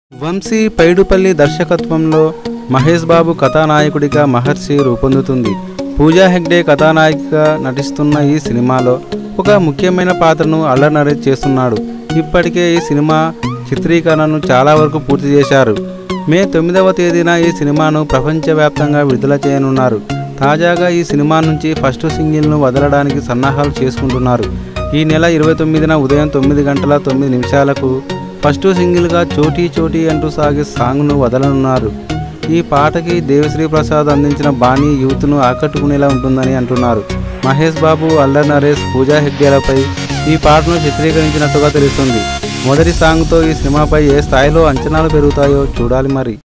వంశీ పైడుపల్లి దర్శకత్వంలో మహేష్ బాబు కథానాయకుడిగా మహర్షి రూపొందుతుంది పూజా హెగ్డే కథానాయికగా నటిస్తున్న ఈ సినిమాలో ఒక ముఖ్యమైన పాత్రను అల్లరి నరేష్ చేస్తున్నాడు ఇప్పటికే ఈ సినిమా చిత్రీకరణను చాలా వరకు పూర్తి చేశారు మే తొమ్మిదవ తేదీన ఈ సినిమాను ప్రపంచవ్యాప్తంగా విడుదల చేయనున్నారు తాజాగా ఈ సినిమా నుంచి ఫస్ట్ సింగిల్ను వదలడానికి సన్నాహాలు చేసుకుంటున్నారు ఈ నెల ఇరవై తొమ్మిదిన ఉదయం తొమ్మిది గంటల తొమ్మిది నిమిషాలకు ఫస్ట్ సింగిల్గా చోటీ చోటీ అంటూ సాగే సాంగ్ను వదలనున్నారు ఈ పాటకి దేవిశ్రీ ప్రసాద్ అందించిన బాణీ యూత్ను ఆకట్టుకునేలా ఉంటుందని అంటున్నారు మహేష్ బాబు అల్లరి నరేష్ పూజా హెగ్డేలపై ఈ పాటను చిత్రీకరించినట్టుగా తెలుస్తుంది మొదటి సాంగ్తో ఈ సినిమాపై ఏ స్థాయిలో అంచనాలు పెరుగుతాయో చూడాలి మరి